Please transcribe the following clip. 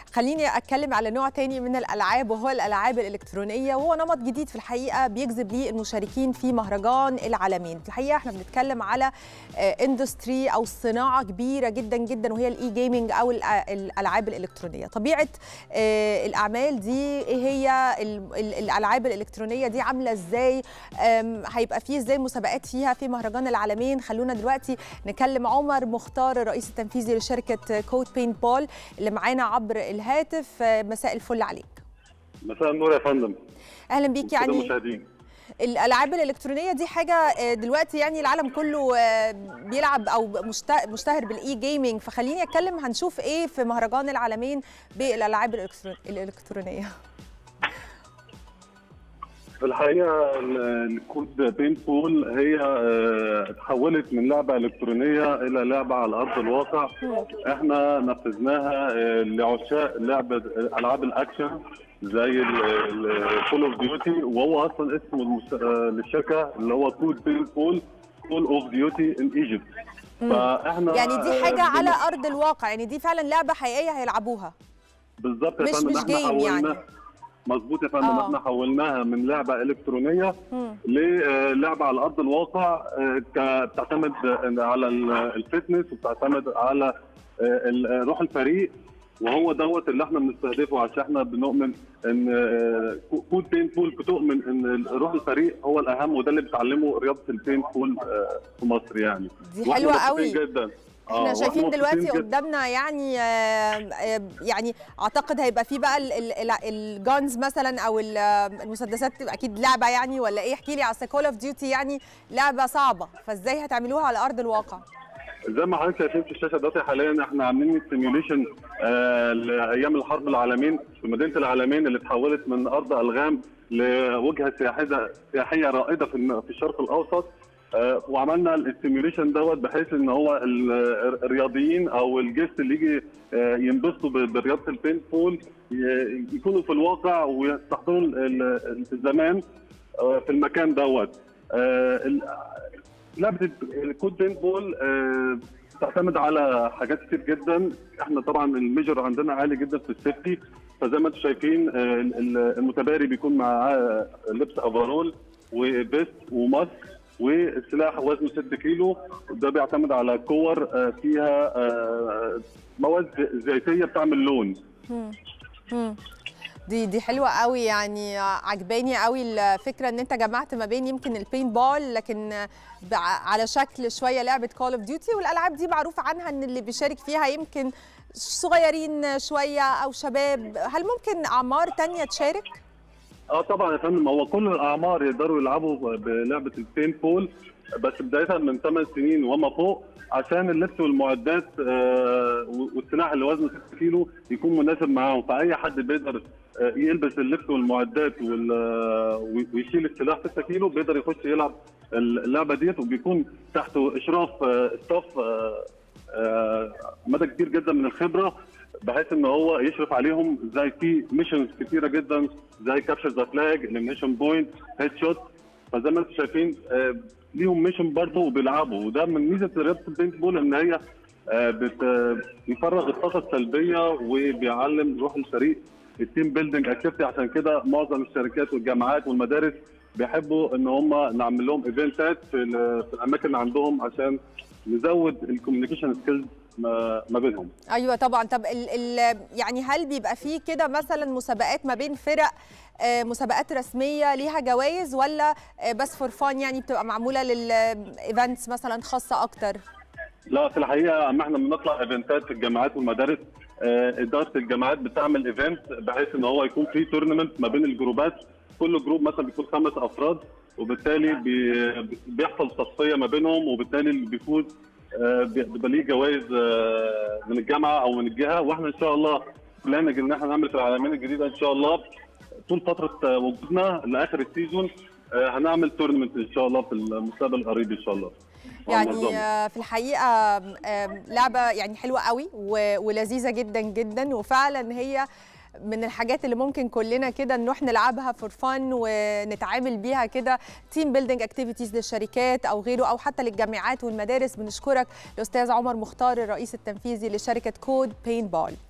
خليني اتكلم على نوع تاني من الالعاب وهو الالعاب الالكترونيه وهو نمط جديد في الحقيقه بيجذب ليه المشاركين في مهرجان العالمين في الحقيقه احنا بنتكلم على اندستري او صناعه كبيره جدا جدا وهي الاي جيمنج او الالعاب الالكترونيه طبيعه الاعمال دي ايه هي الالعاب الالكترونيه دي عامله ازاي هيبقى فيه ازاي مسابقات فيها في مهرجان العالمين خلونا دلوقتي نكلم عمر مختار الرئيس التنفيذي لشركه كود بينت بول اللي معانا عبر الهاتف مساء الفل عليك مساء النور يا فندم اهلا بيك يعني مشاهدين الالعاب الالكترونيه دي حاجه دلوقتي يعني العالم كله بيلعب او مشتهر بالاي جيمنج فخليني اتكلم هنشوف ايه في مهرجان العالمين بالالعاب الالكترونيه في الحقيقه الكود بين بول هي اتحولت من لعبه الكترونيه الى لعبه على ارض الواقع احنا نفذناها لعشاق لعبه العاب الاكشن زي كول اوف ديوتي وهو اصلا اسم للشركه اللي هو كود بين بول كول اوف ديوتي ان ايجيبت فاحنا يعني دي حاجه على ارض الواقع يعني دي فعلا لعبه حقيقيه هيلعبوها بالظبط يا مش فندم مش جيم يعني مظبوط يا فندم آه. احنا حولناها من لعبه الكترونيه مم. للعبه على ارض الواقع بتعتمد على الفتنس وبتعتمد على روح الفريق وهو دوت اللي احنا بنستهدفه عشان احنا بنؤمن ان كود بين بول بتؤمن ان روح الفريق هو الاهم وده اللي بتعلمه رياضه البين بول في مصر يعني دي حلوه قوي جدا احنا شايفين دلوقتي قدامنا يعني يعني اعتقد هيبقى في بقى الجانز مثلا او المسدسات اكيد لعبه يعني ولا ايه احكي لي على كول اوف ديوتي يعني لعبه صعبه فازاي هتعملوها على ارض الواقع زي ما حضرتك شايفين في الشاشه دلوقتي حاليا احنا عاملين سيميوليشن آه لايام الحرب العالمين في مدينه العالمين اللي اتحولت من ارض الغام لوجهه سياحيه سياحيه رائده في في الشرق الاوسط آه وعملنا السيميوليشن دوت بحيث ان هو الرياضيين او الجست اللي يجي آه ينبسطوا برياضه البين بول يكونوا في الواقع ويستحضروا الزمان في المكان دوت لعبه الكود بين بول تعتمد على حاجات كتير جدا احنا طبعا الميجر عندنا عالي جدا في السيفتي فزي ما انتم شايفين المتباري بيكون معاه لبس افرول وبيست وماسك والسلاح وزنه 6 كيلو ده بيعتمد على كور فيها مواد زيتيه بتعمل لون دي دي حلوه قوي يعني عجباني قوي الفكره ان انت جمعت ما بين يمكن البين بول لكن على شكل شويه لعبه كول اوف ديوتي والالعاب دي معروف عنها ان اللي بيشارك فيها يمكن صغيرين شويه او شباب هل ممكن اعمار تانية تشارك اه طبعا يا فندم هو كل الاعمار يقدروا يلعبوا بلعبه البين بول بس بدايه من 8 سنين وما فوق عشان اللبس والمعدات آه والسلاح اللي وزنه 6 كيلو يكون مناسب معاهم فاي حد بيقدر آه يلبس اللبس والمعدات ويشيل السلاح 6 كيلو بيقدر يخش يلعب اللعبه ديت وبيكون تحت اشراف ستاف آه مدى كبير جدا من الخبره بحيث ان هو يشرف عليهم زي في ميشنز كتيره جدا زي كابشر ذا فلاج اليمينيشن بوينت هيد شوت فزي ما انتم شايفين ليهم ميشن برضه وبيلعبوا وده من ميزه رياضه البينت بول ان هي بيفرغ الطاقه السلبيه وبيعلم روح الفريق التيم بيلدينج اكتيفيتي عشان كده معظم الشركات والجامعات والمدارس بيحبوا ان هم نعمل لهم ايفنتات في, في الاماكن اللي عندهم عشان نزود الكوميونيكيشن سكيلز ما بينهم ايوه طبعا طب ال ال يعني هل بيبقى فيه كده مثلا مسابقات ما بين فرق آه مسابقات رسميه ليها جوائز ولا آه بس فور فان يعني بتبقى معموله للايفنتس مثلا خاصه اكتر لا في الحقيقه اما احنا بنطلع ايفنتات في الجامعات والمدارس آه اداره الجامعات بتعمل ايفنت بحيث ان هو يكون في تورنمنت ما بين الجروبات كل جروب مثلا بيكون خمس افراد وبالتالي بي بيحصل تصفيه ما بينهم وبالتالي اللي بيفوز بيبقى ليه جوائز من الجامعه او من الجهه واحنا ان شاء الله بلانج ان احنا نعمل في العالمين الجديده ان شاء الله طول فتره وجودنا لاخر السيزون هنعمل تورنمنت ان شاء الله في المستقبل القريب ان شاء الله يعني في الحقيقه لعبه يعني حلوه قوي ولذيذه جدا جدا وفعلا هي من الحاجات اللي ممكن كلنا كده نروح نلعبها فور فن ونتعامل بيها كده تيم بيلدينج اكتيفيتيز للشركات او غيره او حتى للجامعات والمدارس بنشكرك الاستاذ عمر مختار الرئيس التنفيذي لشركه كود بين بول